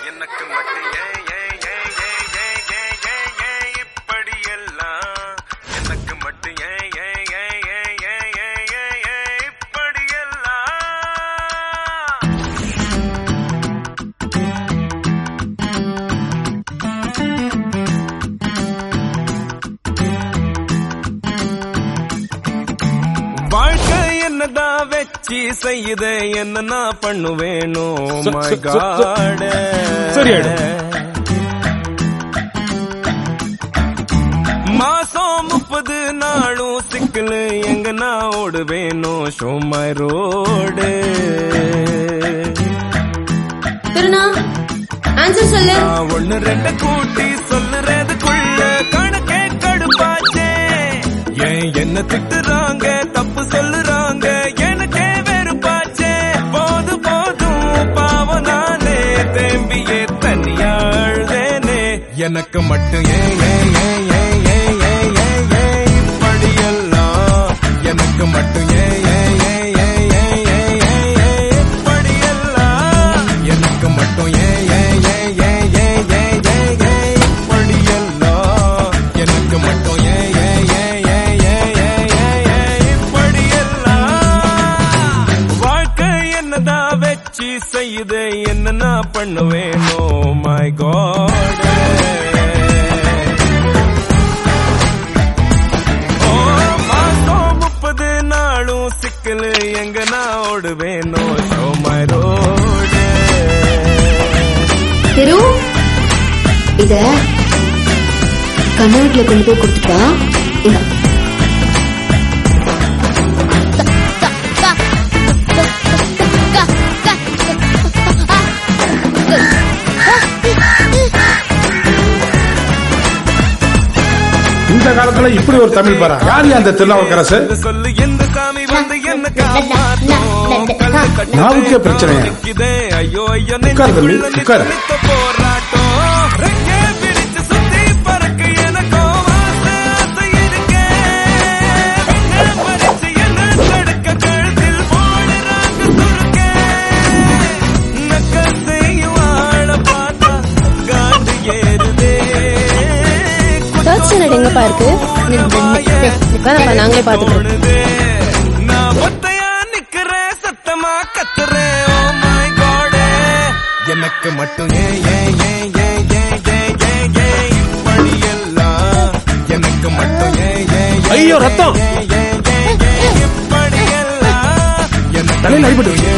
எனக்கு மட்டும் ஏன் ஏன் ஏன் ஏன் ஏன் ஏன் ஏன் ஏன் இப்படி எல்லாம் எனக்கு மட்டும் ஏன் ஏன் ஏன் ஏன் ஏன் ஏன் ஏன் ஏன் இப்படி எல்லாம் வாழ்க்கை என்னதான் வச்சு செய்யுது என்ன நான் பண்ணுவேனோ சொ- மை சொ- சொ- சொ- காட் சரியாயிடும். மாசம் முப்பது நாளும் சிக்கல் எங்க நான் ஓடுவேனோ ஷோ மை ரோடு திருநா ஆன்சர் சொல்லு நான் ஒண்ணு ரெண்டு கூட்டி சொல்லுறதுக்குள்ள கணக்கே கடுப்பாச்சே ஏன் என்ன திட்டுறாங்க தப்பு சொல்லுறாங்க எனக்கே வெறுப்பாச்சே போது போதும் பாவம் நானே தேம்பியே தனியாழ்வேனே எனக்கு மட்டும் ஏன் ஏன் ஏன் ஏன் ஏன் ஏன் ஏன் ஏன் இப்படியெல்லாம் எனக்கு மட்டும் ஏன் ஏன் ஏன் ஏன் ஏன் ஏன் ஏன் ஏன் இப்படியெல்லாம் எனக்கு மட்டும் ஏன் ஏன் ஏன் ஏன் ஏன் ஏன் ஏன் ஏன் இப்படியெல்லாம் எனக்கு மட்டும் ஏன் ஏன் ஏன் ஏன் ஏன் ஏன் ஏன் ஏன் இப்படியெல்லாம் வாழ்க்கை என்னதான் வச்சு செய்யுது என்ன நான் பண்ணுவேனோ மை காட் ஓ மாசம் முப்பது நாளும் சிக்கல் எங்க நான் ஓடுவேனோ ஷோ மை ரோடு திரு இத கண்ணாடில கொண்டு போய் கொடுத்துட்டா இந்தா. இந்த காலத்துல இப்படி ஒரு தமிழ் பாரா யாரு அந்த திருநாவுக்கரசு சொல்லு, சொல்லு எந்த சாமி வந்து என்ன காப்பாத்தும் கல்லு கட்டி நாவுக்கே பிரச்சனையா? நிக்குதே. ஐயோ ஐயோ உட்காரு தம்பி, நெஞ்சுக்குள்ள உட்காரு. நித்த போராட்டம் ரெக்கை பிரிச்சு சுத்தி பறக்க எனக்கும் ஆசை, ஆசை இருக்கே. வெண்ணை பறிச்சு என்ன தடுக்க கழுத்தில் போடுறாங்க சுருக்கே. நக்க செய்யும் ஆளை பார்த்தா காண்டு ஏறுதே. தேர்ட் ஸ்டாண்டர்ட் எங்கப்பா இருக்கு நீ- நீ- நீ- நீ உட்காரப்பா, நாங்களே பாத்துக்கிறோம் தோணுதே. நான் ஒத்தையா நிக்கிறேன் சத்தமா கத்துறேன் oh my God. எனக்கு மட்டும் ஏன் ஏன் ஏன் ஏன் ஏன் ஏன் ஏன் ஏன் இப்படியெல்லாம் எனக்கு மட்டும் ஏன் ஏன் ஏன் ஐயோ, ரத்தம். ஏன் ஏன் ஏன் ஏன் இப்படியெல்லாம் எனக்கு தலையில அடிபட்டு. மட்டும்